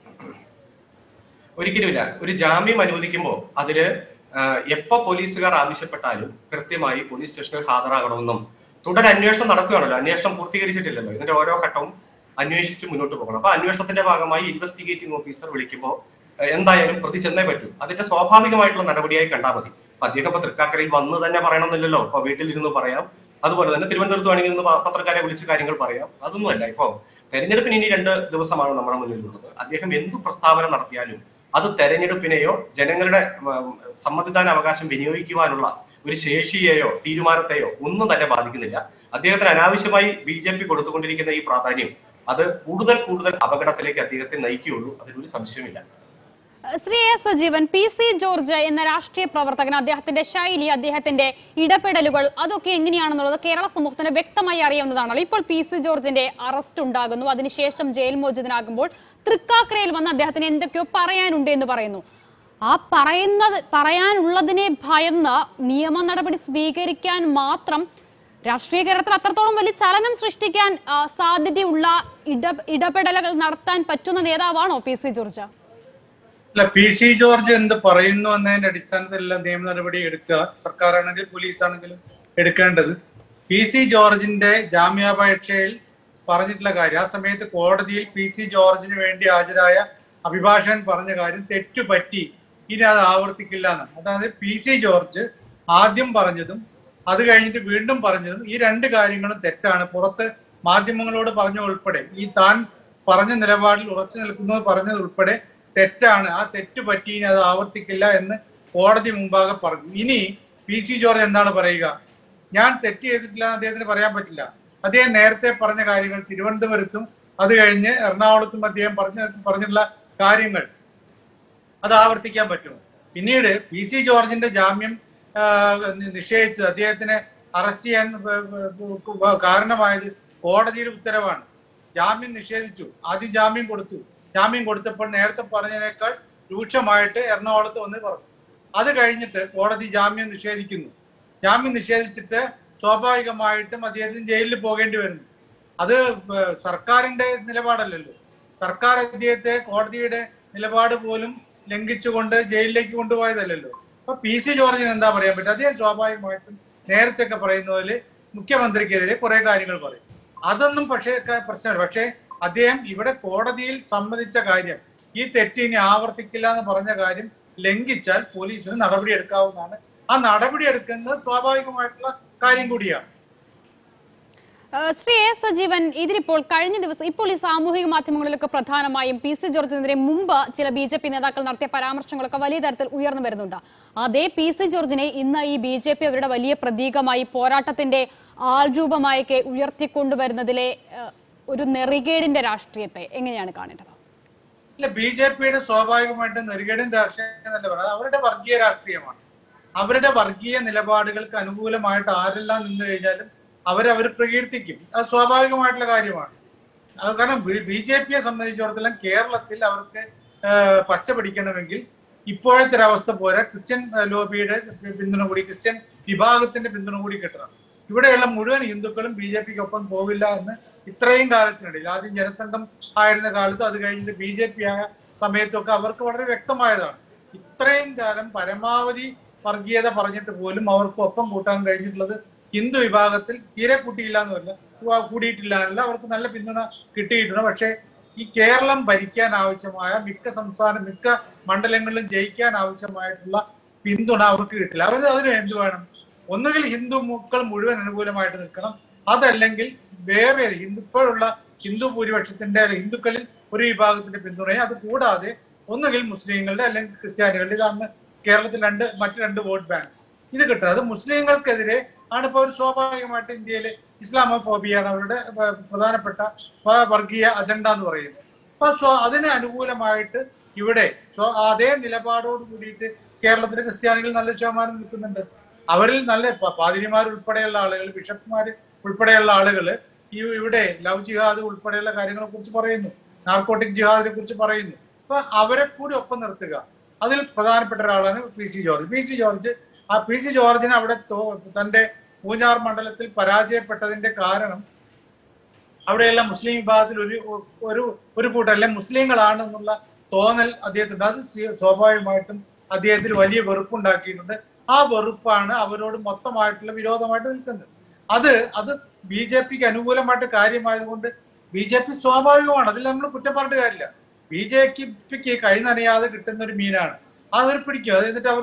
ഒരിക്കലുമില്ല ഒരു ജാമ്യം അനുവദിക്കുമ്പോൾ അതില് ആഹ്, എപ്പോ പോലീസുകാർ ആവശ്യപ്പെട്ടാലും കൃത്യമായി പോലീസ് സ്റ്റേഷനിൽ ഹാജരാകണമെന്നും തുടർ അന്വേഷണം നടക്കുകയാണല്ലോ അന്വേഷണം പൂർത്തീകരിച്ചിട്ടില്ലല്ലോ ഇതിന്റെ ഓരോ ഘട്ടവും അന്വേഷിച്ച് മുന്നോട്ട് പോകണം അപ്പൊ അന്വേഷണത്തിന്റെ ഭാഗമായി ഇൻവെസ്റ്റിഗേറ്റിംഗ് ഓഫീസർ വിളിക്കുമ്പോൾ ആഹ്, എന്തായാലും പ്രതി ചെന്നേ പറ്റൂ അതിന്റെ സ്വാഭാവികമായിട്ടുള്ള നടപടിയായി കണ്ടാൽ മതി അപ്പൊ അദ്ദേഹം ഇപ്പൊ തൃക്കാക്കരയിൽ വന്ന് തന്നെ പറയണമെന്നില്ലല്ലോ ഇപ്പൊ വീട്ടിലിരുന്ന് പറയാം അതുപോലെ തന്നെ തിരുവനന്തപുരത്ത് വേണമെങ്കിൽ ഇന്ന് പ- പത്രക്കാരെ വിളിച്ച് കാര്യങ്ങൾ പറയാം അതൊന്നുമല്ല ഇപ്പൊ തെരഞ്ഞെടുപ്പിന് ഇനി രണ്ട് ദിവസമാണ് നമ്മുടെ മുന്നിലുള്ളത് അദ്ദേഹം എന്തു പ്രസ്താവന നടത്തിയാലും അത് തെരഞ്ഞെടുപ്പിനെയോ ജനങ്ങളുടെ ഉം, സമ്മതിദാന അവകാശം വിനിയോഗിക്കുവാനുള്ള ഒരു ശേഷിയെയോ തീരുമാനത്തെയോ ഒന്നും തന്നെ ബാധിക്കുന്നില്ല അദ്ദേഹത്തിന് അനാവശ്യമായി ബി ജെ പി കൊടുത്തുകൊണ്ടിരിക്കുന്ന ഈ പ്രാധാന്യം അത് കൂടുതൽ കൂടുതൽ അപകടത്തിലേക്ക് അദ്ദേഹത്തെ നയിക്കുകയുള്ളൂ അതിലൊരു സംശയമില്ല Shri A Sajeevan P C George എന്ന രാഷ്ട്രീയ പ്രവർത്തകൻ അദ്ദേഹത്തിന്റെ ശൈലി അദ്ദേഹത്തിന്റെ ഇടപെടലുകൾ അതൊക്കെ എങ്ങനെയാണെന്നുള്ളത് കേരള സമൂഹത്തിന് വ്യക്തമായി അറിയാവുന്നതാണല്ലോ ഇപ്പോൾ പി സി ജോർജിന്റെ അറസ്റ്റ് ഉണ്ടാകുന്നു അതിനുശേഷം ജയിൽ മോചിതനാകുമ്പോൾ തൃക്കാക്കരയിൽ വന്ന് അദ്ദേഹത്തിന് എന്തൊക്കെയോ പറയാനുണ്ട് എന്ന് പറയുന്നു ആ പറയുന്നത് പറയാനുള്ളതിനെ ഭയന്ന് നിയമ നടപടി സ്വീകരിക്കാൻ മാത്രം രാഷ്ട്രീയ കേരളത്തിൽ അത്രത്തോളം വലിയ ചലനം സൃഷ്ടിക്കാൻ ആ, സാധ്യതയുള്ള ഇട ഇടപെടലുകൾ നടത്താൻ പറ്റുന്ന നേതാവാണോ പി സി ജോർജ് അല്ല പി സി ജോർജ് എന്ത് പറയുന്നു എന്നതിന്റെ അടിസ്ഥാനത്തിലല്ല നിയമ നടപടി എടുക്കുക സർക്കാരാണെങ്കിലും പോലീസ് ആണെങ്കിലും എടുക്കേണ്ടത് പി സി ജോർജിന്റെ ജാമ്യാപേക്ഷയിൽ പറഞ്ഞിട്ടുള്ള കാര്യം ആ സമയത്ത് കോടതിയിൽ പി സി ജോർജിന് വേണ്ടി ഹാജരായ അഭിഭാഷകൻ പറഞ്ഞ കാര്യം തെറ്റുപറ്റി ഇനി അത് ആവർത്തിക്കില്ല എന്നാണ് അതായത് പി സി ജോർജ് ആദ്യം പറഞ്ഞതും അത് കഴിഞ്ഞിട്ട് വീണ്ടും പറഞ്ഞതും ഈ രണ്ട് കാര്യങ്ങളും തെറ്റാണ് പുറത്ത് മാധ്യമങ്ങളോട് പറഞ്ഞ ഉൾപ്പെടെ ഈ താൻ പറഞ്ഞ നിലപാടിൽ ഉറച്ചു നിൽക്കുന്നത് പറഞ്ഞത് ഉൾപ്പെടെ തെറ്റാണ് ആ തെറ്റ് പറ്റി ഇനി അത് ആവർത്തിക്കില്ല എന്ന് കോടതി മുമ്പാകെ പറഞ്ഞു ഇനി പി സി ജോർജ് എന്താണ് പറയുക ഞാൻ തെറ്റ് ചെയ്തിട്ടില്ല എന്ന് അദ്ദേഹത്തിന് പറയാൻ പറ്റില്ല അദ്ദേഹം നേരത്തെ പറഞ്ഞ കാര്യങ്ങൾ തിരുവനന്തപുരത്തും അത് കഴിഞ്ഞ് എറണാകുളത്തും അദ്ദേഹം പറഞ്ഞ പറഞ്ഞിട്ടുള്ള കാര്യങ്ങൾ അത് ആവർത്തിക്കാൻ പറ്റുമോ പിന്നീട് പി സി ജോർജിന്റെ ജാമ്യം ആ, നിഷേധിച്ചത് അദ്ദേഹത്തിനെ അറസ്റ്റ് ചെയ്യാൻ വ- വ- വ- കാരണമായത് കോടതിയുടെ ഉത്തരവാണ് ജാമ്യം നിഷേധിച്ചു ആദ്യം ജാമ്യം കൊടുത്തു ജാമ്യം കൊടുത്തപ്പോൾ നേരത്തെ പറഞ്ഞതിനേക്കാൾ രൂക്ഷമായിട്ട് എറണാകുളത്ത് വന്ന് പറഞ്ഞു അത് കഴിഞ്ഞിട്ട് കോടതി ജാമ്യം നിഷേധിക്കുന്നു ജാമ്യം നിഷേധിച്ചിട്ട് സ്വാഭാവികമായിട്ടും അദ്ദേഹത്തിന് ജയിലിൽ പോകേണ്ടി വരുന്നു അത് ഏർ സർക്കാരിന്റെ നിലപാടല്ലല്ലോ സർക്കാർ അദ്ദേഹത്തെ കോടതിയുടെ നിലപാട് പോലും ലംഘിച്ചുകൊണ്ട് ജയിലിലേക്ക് കൊണ്ടുപോയതല്ലല്ലോ അപ്പൊ പി സി ജോർജിന് എന്താ പറയാൻ പറ്റുക അദ്ദേഹം സ്വാഭാവികമായിട്ടും നേരത്തെ ഒക്കെ പറയുന്ന പോലെ മുഖ്യമന്ത്രിക്കെതിരെ കുറെ കാര്യങ്ങൾ പറയും അതൊന്നും പക്ഷേ ക- പ്രശ്നമല്ല പക്ഷേ അദ്ദേഹം ഇവിടെ കോടതിയിൽ സമ്മതിച്ച കാര്യം ഈ തെറ്റ് ഇനി ആവർത്തിക്കില്ല എന്ന് പറഞ്ഞ കാര്യം ലംഘിച്ചാൽ പോലീസിന് നടപടി എടുക്കാവുന്നതാണ് ആ നടപടി എടുക്കുന്നത് സ്വാഭാവികമായിട്ടുള്ള കാര്യം കൂടിയാണ് ഏഹ് ശ്രീ എ സജീവൻ ഇതിനിപ്പോൾ കഴിഞ്ഞ ദിവസം ഇപ്പോൾ ഈ സാമൂഹിക മാധ്യമങ്ങളിലൊക്കെ പ്രധാനമായും പി സി ജോർജിനെതിരെ മുമ്പ് ചില ബി ജെ പി നേതാക്കൾ നടത്തിയ പരാമർശങ്ങളൊക്കെ വലിയ തരത്തിൽ ഉയർന്നു വരുന്നുണ്ട് അതേ പി സി ജോർജിനെ ഇന്ന് ഈ ബി ജെ പി അവരുടെ വലിയ പ്രതീകമായി പോരാട്ടത്തിന്റെ ആൾരൂപമായൊക്കെ ഉയർത്തിക്കൊണ്ടുവരുന്നതിലെ ഏഹ്, ഒരു നെറികേടിന്റെ രാഷ്ട്രീയത്തെ എങ്ങനെയാണ് കാണേണ്ടത് ഇല്ല ബി ജെ പിയുടെ സ്വാഭാവികമായിട്ടും നെരുകേടൻ രാഷ്ട്രീയം എന്നല്ല പറയുന്നത് അവരുടെ വർഗീയ രാഷ്ട്രീയമാണ് അവരുടെ വർഗീയ നിലപാടുകൾക്ക് അനുകൂലമായിട്ട് ആരെല്ലാം നിന്ന് കഴിഞ്ഞാലും അവരവർ പ്രകീർത്തിക്കും അത് സ്വാഭാവികമായിട്ടുള്ള കാര്യമാണ് അത് കാരണം ബി ജെ പിയെ സംബന്ധിച്ചിടത്തോളം കേരളത്തിൽ അവർക്ക് ആഹ്, പച്ച പിടിക്കണമെങ്കിൽ ഇപ്പോഴത്തെ ഒരു അവസ്ഥ പോരാ ക്രിസ്ത്യൻ ആഹ്, ലോബിയുടെ പിന്തുണ കൂടി ക്രിസ്ത്യൻ വിഭാഗത്തിന്റെ പിന്തുണ കൂടി കിട്ടണം ഇവിടെയുള്ള മുഴുവൻ ഹിന്ദുക്കളും ബി ജെ പിക്ക് ഒപ്പം പോവില്ല എന്ന് ഇത്രയും കാലത്തിനിടയിൽ ആദ്യം ജനസംഘം ആയിരുന്ന കാലത്തും അത് കഴിഞ്ഞിട്ട് ബി ജെ പി ആയ സമയത്തൊക്കെ അവർക്ക് വളരെ വ്യക്തമായതാണ് ഇത്രയും കാലം പരമാവധി വർഗീയത പറഞ്ഞിട്ട് പോലും അവർക്ക് ഒപ്പം കൂട്ടാൻ കഴിഞ്ഞിട്ടുള്ളത് ഹിന്ദു വിഭാഗത്തിൽ തീരെ കൂട്ടിയില്ല എന്നല്ല ഉവ്വ കൂടിയിട്ടില്ല എന്നല്ല അവർക്ക് നല്ല പിന്തുണ കിട്ടിയിട്ടുണ്ട് പക്ഷേ ഈ കേരളം ഭരിക്കാൻ ആവശ്യമായ മിക്ക സംസ്ഥാന മിക്ക മണ്ഡലങ്ങളിലും ജയിക്കാൻ ആവശ്യമായിട്ടുള്ള പിന്തുണ അവർക്ക് കിട്ടില്ല അവർ അതിന് എന്ത് വേണം ഒന്നുകിൽ ഹിന്ദു മക്കൾ മുഴുവൻ അനുകൂലമായിട്ട് നിൽക്കണം അതല്ലെങ്കിൽ വേറെ ഹിന്ദു ഇപ്പോഴുള്ള ഹിന്ദു ഭൂരിപക്ഷത്തിന്റെ അല്ലെങ്കിൽ ഹിന്ദുക്കളിൽ ഒരു വിഭാഗത്തിന്റെ പിന്തുണയും അത് കൂടാതെ ഒന്നുകിൽ മുസ്ലിങ്ങളുടെ അല്ലെങ്കിൽ ക്രിസ്ത്യാനികളുടെ ഇതാണ് കേരളത്തിൽ രണ്ട് മറ്റ് രണ്ട് വോട്ട് ബാങ്ക് ഇത് കിട്ടുന്നത് അത് മുസ്ലിങ്ങൾക്കെതിരെ ആണ് ഇപ്പോൾ ഒരു സ്വാഭാവികമായിട്ട് ഇന്ത്യയിലെ ഇസ്ലാമോഫോബിയാണ് അവരുടെ പ- പ്രധാനപ്പെട്ട വ- വർഗീയ അജണ്ട എന്ന് പറയുന്നത് അപ്പൊ സ്വ- അതിന് അനുകൂലമായിട്ട് ഇവിടെ സ്വ- അതേ നിലപാടോട് കൂടിയിട്ട് കേരളത്തിലെ ക്രിസ്ത്യാനികൾ നല്ല ശതമാനം നിൽക്കുന്നുണ്ട് അവരിൽ നല്ല പ- പാതിരിമാർ ഉൾപ്പെടെയുള്ള ആളുകൾ ബിഷപ്പുമാർ ഉൾപ്പെടെയുള്ള ആളുകൾ ഈ ഇവിടെ ലവ് ജിഹാദ് ഉൾപ്പെടെയുള്ള കാര്യങ്ങളെ കുറിച്ച് പറയുന്നു നാർക്കോട്ടിക് ജിഹാദിനെ കുറിച്ച് പറയുന്നു അപ്പൊ അവരെ കൂടി ഒപ്പം നിർത്തുക അതിൽ പ്രധാനപ്പെട്ട ഒരാളാണ് P C George P C George ആ പി സി ജോർജിന് അവിടെ തോ- തന്റെ പൂഞ്ഞാർ മണ്ഡലത്തിൽ പരാജയപ്പെട്ടതിന്റെ കാരണം അവിടെയുള്ള മുസ്ലിം വിഭാഗത്തിൽ ഒരു ഒരു ഒരു കൂട്ടം അല്ലെ മുസ്ലിങ്ങളാണ് എന്നുള്ള തോന്നൽ അദ്ദേഹത്തിനുണ്ട് അത് സ്വീ- സ്വാഭാവികമായിട്ടും അദ്ദേഹത്തിൽ വലിയ വെറുപ്പുണ്ടാക്കിയിട്ടുണ്ട് ആ വെറുപ്പാണ് അവരോട് മൊത്തമായിട്ടുള്ള വിരോധമായിട്ട് നിൽക്കുന്നത് അത് അത് ബി ജെ പിക്ക് അനുകൂലമായിട്ട് കാര്യമായതുകൊണ്ട് ബി ജെ പി സ്വാഭാവികമാണ് അതിൽ നമ്മൾ കുറ്റം പറഞ്ഞിട്ട് കാര്യമില്ല ബി ജെ പിക്ക് കൈ നനയാതെ കിട്ടുന്ന ഒരു മീനാണ് അത് അവർ പിടിക്കും അത് എന്നിട്ട് അവർക്ക്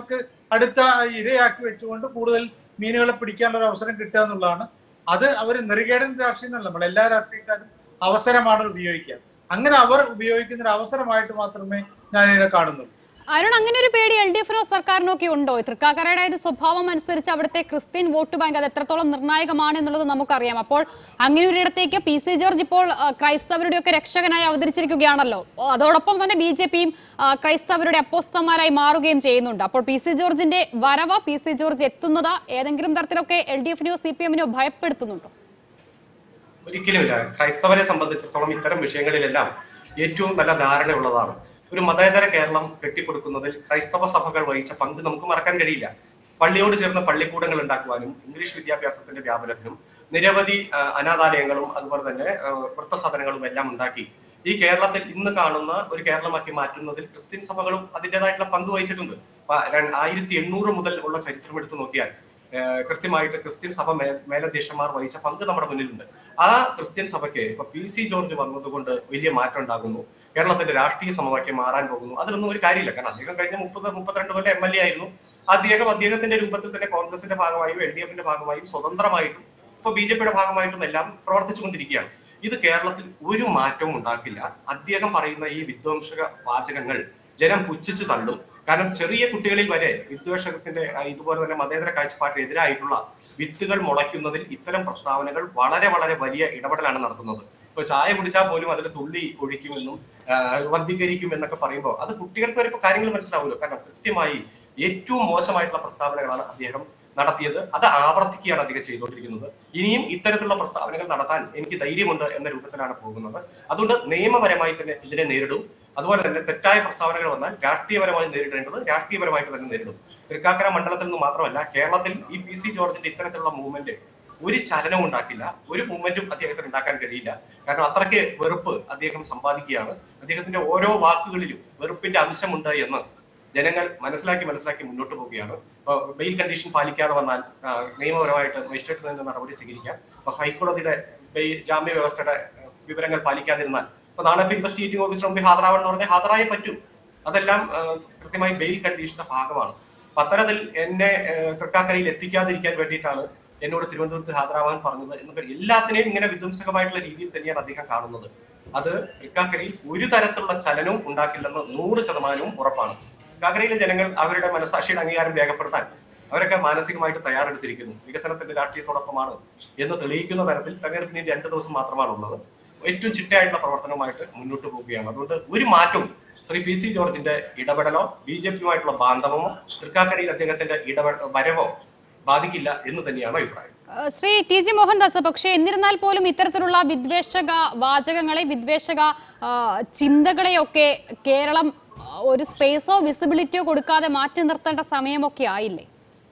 അടുത്ത ഇരയാക്കി വെച്ചുകൊണ്ട് കൂടുതൽ മീനുകളെ പിടിക്കാനുള്ള ഒരു അവസരം കിട്ടുക എന്നുള്ളതാണ് അത് അവർ നെറുകേടൻ രാഷ്ട്രീയം എന്നല്ല നമ്മൾ എല്ലാ രാഷ്ട്രീയക്കാരും അവസരമാണ് ഉപയോഗിക്കുക അങ്ങനെ അവർ ഉപയോഗിക്കുന്ന ഒരു അവസരമായിട്ട് മാത്രമേ ഞാൻ ഇതിനെ കാണുന്നുള്ളൂ അരുൺ അങ്ങനെ ഒരു പേടി എൽ ഡി എഫിനോ സർക്കാരിനോ ഒക്കെ ഉണ്ടോ തൃക്കാക്കരയുടെ ഒരു സ്വഭാവം അനുസരിച്ച് അവിടുത്തെ ക്രിസ്ത്യൻ വോട്ട് ബാങ്ക് അത് എത്രത്തോളം നിർണായകമാണ് എന്നുള്ളത് നമുക്കറിയാം അപ്പോൾ അങ്ങനെ ഒരിടത്തേക്ക് പി സി ജോർജ് ഇപ്പോൾ ആ, ക്രൈസ്തവരുടെ ഒക്കെ രക്ഷകനായി അവതരിച്ചിരിക്കുകയാണല്ലോ അതോടൊപ്പം തന്നെ ബി ജെ പിയും ക്രൈസ്തവരുടെ അപ്പോസ്തമാരായി മാറുകയും ചെയ്യുന്നുണ്ട് അപ്പോൾ പി സി ജോർജിന്റെ വരവ് പി സി ജോർജ് എത്തുന്നത് ഏതെങ്കിലും തരത്തിലൊക്കെ എൽ ഡി എഫിനെയോ സി പി എമ്മിനോ ഭയപ്പെടുത്തുന്നുണ്ടോ ഒരിക്കലുമില്ല ക്രൈസ്തവരെ സംബന്ധിച്ചിടത്തോളം ഇത്തരം വിഷയങ്ങളിലെല്ലാം ഏറ്റവും നല്ല ധാരണയുള്ളതാണ് ഒരു മതേതര കേരളം കെട്ടിക്കൊടുക്കുന്നതിൽ ക്രൈസ്തവ സഭകൾ വഹിച്ച പങ്ക് നമുക്ക് മറക്കാൻ കഴിയില്ല പള്ളിയോട് ചേർന്ന് പള്ളിക്കൂടങ്ങൾ ഉണ്ടാക്കുവാനും ഇംഗ്ലീഷ് വിദ്യാഭ്യാസത്തിന്റെ വ്യാപനത്തിനും നിരവധി ആ, അനാഥാലയങ്ങളും അതുപോലെ തന്നെ ആ, വൃത്തസദനങ്ങളും എല്ലാം ഉണ്ടാക്കി ഈ കേരളത്തിൽ ഇന്ന് കാണുന്ന ഒരു കേരളമാക്കി മാറ്റുന്നതിൽ ക്രിസ്ത്യൻ സഭകളും അതിൻ്റെതായിട്ടുള്ള പങ്ക് വഹിച്ചിട്ടുണ്ട് പ- ര- ആയിരത്തി എണ്ണൂറ് മുതൽ ഉള്ള ചരിത്രം എടുത്തു നോക്കിയാൽ ഏഹ് കൃത്യമായിട്ട് ക്രിസ്ത്യൻ സഭ മേ മേലധ്യക്ഷന്മാർ വഹിച്ച പങ്ക് നമ്മുടെ മുന്നിലുണ്ട് ആ ക്രിസ്ത്യൻ സഭയ്ക്ക് ഇപ്പൊ പി സി ജോർജ് വന്നതുകൊണ്ട് വലിയ മാറ്റം ഉണ്ടാകുന്നു കേരളത്തിന്റെ രാഷ്ട്രീയ സമവാക്യം മാറാൻ പോകുന്നു അതിലൊന്നും ഒരു കാര്യമില്ല കാരണം അദ്ദേഹം കഴിഞ്ഞ മുപ്പത് മുപ്പത്തിരണ്ട് കൊല്ലം എം എൽ എ ആയിരുന്നു അദ്ദേഹം അദ്ദേഹത്തിന്റെ രൂപത്തിൽ തന്നെ കോൺഗ്രസിന്റെ ഭാഗമായും എൽ ഡി എഫിന്റെ ഭാഗമായും സ്വതന്ത്രമായിട്ടും ഇപ്പൊ ബി ജെ പിയുടെ ഭാഗമായിട്ടും എല്ലാം പ്രവർത്തിച്ചുകൊണ്ടിരിക്കുകയാണ് ഇത് കേരളത്തിൽ ഒരു മാറ്റവും ഉണ്ടാക്കില്ല അദ്ദേഹം പറയുന്ന ഈ വിധ്വംസക വാചകങ്ങൾ ജനം പുച്ഛിച്ച് തള്ളും കാരണം ചെറിയ കുട്ടികളിൽ വരെ വിദ്വേഷത്തിന്റെ ആ, ഇതുപോലെ തന്നെ മതേതര കാഴ്ചപ്പാട്ടിന് എതിരായിട്ടുള്ള വിത്തുകൾ മുളയ്ക്കുന്നതിൽ ഇത്തരം പ്രസ്താവനകൾ വളരെ വളരെ വലിയ ഇടപെടലാണ് നടത്തുന്നത് ഇപ്പൊ ചായ കുടിച്ചാൽ പോലും അതിൽ തുള്ളി ഒഴിക്കുമെന്നും ആ, വന്ധീകരിക്കും എന്നൊക്കെ പറയുമ്പോൾ അത് കുട്ടികൾക്ക് വരെ ഇപ്പൊ കാര്യങ്ങൾ മനസ്സിലാവുമല്ലോ കാരണം കൃത്യമായി ഏറ്റവും മോശമായിട്ടുള്ള പ്രസ്താവനകളാണ് അദ്ദേഹം നടത്തിയത് അത് ആവർത്തിക്കുകയാണ് അദ്ദേഹം ചെയ്തുകൊണ്ടിരിക്കുന്നത് ഇനിയും ഇത്തരത്തിലുള്ള പ്രസ്താവനകൾ നടത്താൻ എനിക്ക് ധൈര്യമുണ്ട് എന്ന രൂപത്തിലാണ് പോകുന്നത് അതുകൊണ്ട് നിയമപരമായി തന്നെ ഇതിനെ നേരിടും അതുപോലെ തന്നെ തെറ്റായ പ്രസ്താവനകൾ വന്നാൽ രാഷ്ട്രീയപരമായി നേരിടേണ്ടത് രാഷ്ട്രീയപരമായിട്ട് തന്നെ നേരിടും തൃക്കാക്കര മണ്ഡലത്തിൽ നിന്ന് മാത്രമല്ല കേരളത്തിൽ ഈ പി സി ജോർജിന്റെ ഇത്തരത്തിലുള്ള മൂവ്മെന്റ് ഒരു ചലനവും ഉണ്ടാക്കില്ല ഒരു മൂവ്മെന്റും അദ്ദേഹത്തിന് ഉണ്ടാക്കാൻ കഴിയില്ല കാരണം അത്രയ്ക്ക് വെറുപ്പ് അദ്ദേഹം സമ്പാദിക്കുകയാണ് അദ്ദേഹത്തിന്റെ ഓരോ വാക്കുകളിലും വെറുപ്പിന്റെ അംശമുണ്ട് എന്ന് ജനങ്ങൾ മനസ്സിലാക്കി മനസ്സിലാക്കി മുന്നോട്ട് പോവുകയാണ് ഇപ്പൊ ബെയിൽ കണ്ടീഷൻ പാലിക്കാതെ വന്നാൽ ആ, നിയമപരമായിട്ട് മജിസ്ട്രേറ്റിൽ നിന്ന് നടപടി സ്വീകരിക്കാം അപ്പൊ ഹൈക്കോടതിയുടെ ബെയിൽ ജാമ്യ വ്യവസ്ഥയുടെ ആ, വിവരങ്ങൾ പാലിക്കാതിരുന്നാൽ ഇപ്പൊ നാളെ ഇപ്പൊ ഇൻവെസ്റ്റിഗേറ്റിംഗ് ഓഫീസർ മുമ്പിൽ ഹാജരാവണം എന്ന് പറഞ്ഞാൽ ഹാജരായേ പറ്റും അതെല്ലാം ആ, കൃത്യമായി ബെയിൽ കണ്ടീഷന്റെ ഭാഗമാണ് അപ്പൊ അത്തരത്തിൽ എന്നെ ആ, തൃക്കാക്കരയിൽ എത്തിക്കാതിരിക്കാൻ വേണ്ടിയിട്ടാണ് എന്നോട് തിരുവനന്തപുരത്ത് ഹാജരാവാൻ പറഞ്ഞത് എന്നൊക്കെ എല്ലാത്തിനെയും ഇങ്ങനെ വിധ്വംസകമായിട്ടുള്ള രീതിയിൽ തന്നെയാണ് അദ്ദേഹം കാണുന്നത് അത് തൃക്കാക്കരയിൽ ഒരു തരത്തിലുള്ള ചലനവും ഉണ്ടാക്കില്ലെന്ന് നൂറ് ശതമാനവും ഉറപ്പാണ് തൃക്കാക്കരയിലെ ജനങ്ങൾ അവരുടെ മനസാക്ഷിയുടെ അംഗീകാരം രേഖപ്പെടുത്താൻ അവരൊക്കെ മാനസികമായിട്ട് തയ്യാറെടുത്തിരിക്കുന്നു വികസനത്തിന്റെ രാഷ്ട്രീയത്തോടൊപ്പമാണ് എന്ന് തെളിയിക്കുന്ന തരത്തിൽ തെരഞ്ഞെടുപ്പിന് ഇനി രണ്ട് ദിവസം മാത്രമാണ് ഉള്ളത് ഏറ്റവും ചിട്ടയായിട്ടുള്ള പ്രവർത്തനവുമായിട്ട് മുന്നോട്ട് പോവുകയാണ് അതുകൊണ്ട് ഒരു മാറ്റവും ശ്രീ പി സി ജോർജിന്റെ ഇടപെടലോ ബി ജെ പിയുമായിട്ടുള്ള ബാന്ധവമോ തൃക്കാക്കരയിൽ അദ്ദേഹത്തിന്റെ ഇടപെട വരവോ ബാധിക്കില്ല എന്ന് തന്നെയാണ് അഭിപ്രായം ഏഹ് ശ്രീ ടി ജി മോഹൻദാസ് പക്ഷേ എന്നിരുന്നാൽ പോലും ഇത്തരത്തിലുള്ള വിദ്വേഷക വാചകങ്ങളെ വിദ്വേഷക ആ, ചിന്തകളെയൊക്കെ കേരളം ആ, ഒരു സ്പേസോ വിസിബിലിറ്റിയോ കൊടുക്കാതെ മാറ്റി നിർത്തേണ്ട സമയമൊക്കെ ആയില്ലേ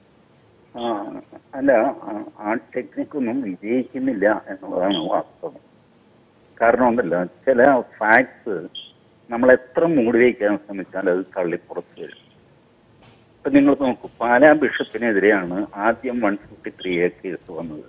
ആ, അല്ല ആ- ആ ടെക്നിക്കൊന്നും വിജയിക്കുന്നില്ല എന്നുള്ളതാണ് വാസ്തവം കാരണം ഉണ്ടല്ലോ ചില ഫാക്ട്സ് നമ്മൾ എത്ര മൂടി വയ്ക്കാൻ ശ്രമിച്ചാൽ അത് തള്ളിപ്പുറത്ത് വരും ഇപ്പൊ നിങ്ങൾ നോക്കൂ പാലാ ബിഷപ്പിനെതിരെയാണ് ആദ്യം one fifty three A case വന്നത്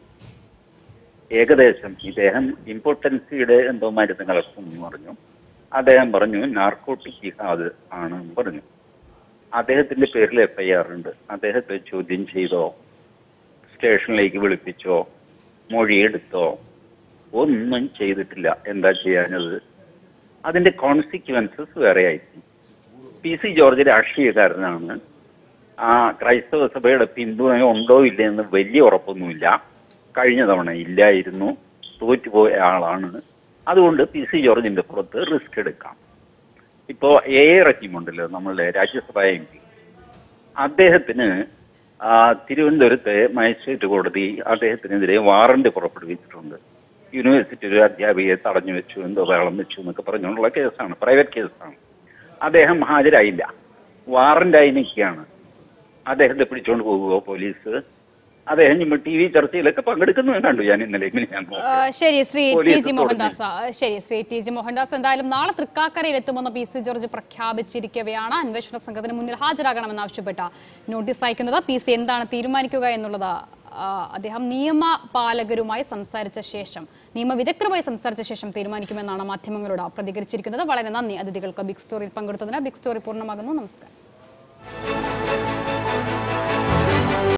ഏകദേശം ഇദ്ദേഹം ഇമ്പോർട്ടൻസിയുടെ എന്തോ മരുന്ന് കലർത്തും എന്ന് പറഞ്ഞു അദ്ദേഹം പറഞ്ഞു നാർക്കോട്ടിക് ജിഹാദ് ആണ് എന്ന് പറഞ്ഞു അദ്ദേഹത്തിന്റെ പേരിൽ എഫ് ഐ ആർ ഉണ്ട് അദ്ദേഹത്തെ ചോദ്യം ചെയ്തോ സ്റ്റേഷനിലേക്ക് വിളിപ്പിച്ചോ മൊഴിയെടുത്തോ ഒന്നും ചെയ്തിട്ടില്ല എന്താ ചെയ്യാഞ്ഞത് അതിന്റെ കോൺസിക്വൻസസ് വേറെ ആയിരിക്കും പി സി ജോർജ് രാഷ്ട്രീയക്കാരനാണ് ആ ക്രൈസ്തവ സഭയുടെ പിന്തുണ ഉണ്ടോ ഇല്ലേ എന്ന് വലിയ ഉറപ്പൊന്നുമില്ല കഴിഞ്ഞ തവണ ഇല്ലായിരുന്നു തോറ്റുപോയ ആളാണ് അതുകൊണ്ട് പി സി ജോർജിന്റെ പുറത്ത് റിസ്ക് എടുക്കാം ഇപ്പോ എ എ റഹീമുണ്ടല്ലോ നമ്മളുടെ രാജ്യസഭാ എം പി അദ്ദേഹത്തിന് ആ, തിരുവനന്തപുരത്തെ മജിസ്ട്രേറ്റ് കോടതി അദ്ദേഹത്തിനെതിരെ വാറന്റ് പുറപ്പെടുവിച്ചിട്ടുണ്ട് യൂണിവേഴ്സിറ്റി ഒരു അധ്യാപികയെ തടഞ്ഞു വെച്ചു എന്തോ വേളം വെച്ചു എന്നൊക്കെ പറഞ്ഞുകൊണ്ടുള്ള കേസാണ് പ്രൈവറ്റ് കേസാണ് അദ്ദേഹം ഹാജരായില്ല വാറന്റായി നിൽക്കുകയാണ് അദ്ദേഹത്തെ പിടിച്ചുകൊണ്ട് പോകുമോ പോലീസ് അദ്ദേഹം ടി വി ചർച്ചയിലൊക്കെ പങ്കെടുക്കുന്നത് കണ്ടു ഞാൻ ഇന്നലെ ഇങ്ങനെ ഞാൻ ആ, ശരി Shri T police G Mohandas ആ, ശരി ശ്രീ ടി ജി മോഹൻദാസ് എന്തായാലും നാളെ തൃക്കാക്കരയിൽ എത്തുമെന്ന് പി സി ജോർജ് പ്രഖ്യാപിച്ചിരിക്കവെയാണ് അന്വേഷണ സംഘത്തിന് മുന്നിൽ ഹാജരാകണമെന്ന് ആവശ്യപ്പെട്ട നോട്ടീസ് അയക്കുന്നത് പി സി എന്താണ് തീരുമാനിക്കുക എന്നുള്ളത് ആ, അദ്ദേഹം നിയമപാലകരുമായി സംസാരിച്ച ശേഷം നിയമവിദഗ്ധരുമായി സംസാരിച്ച ശേഷം തീരുമാനിക്കുമെന്നാണ് മാധ്യമങ്ങളോട് പ്രതികരിച്ചിരിക്കുന്നത് വളരെ നന്ദി അതിഥികൾക്ക് ബിഗ് സ്റ്റോറിയിൽ പങ്കെടുത്തതിന് ബിഗ് സ്റ്റോറി പൂർണ്ണമാകുന്നു നമസ്കാരം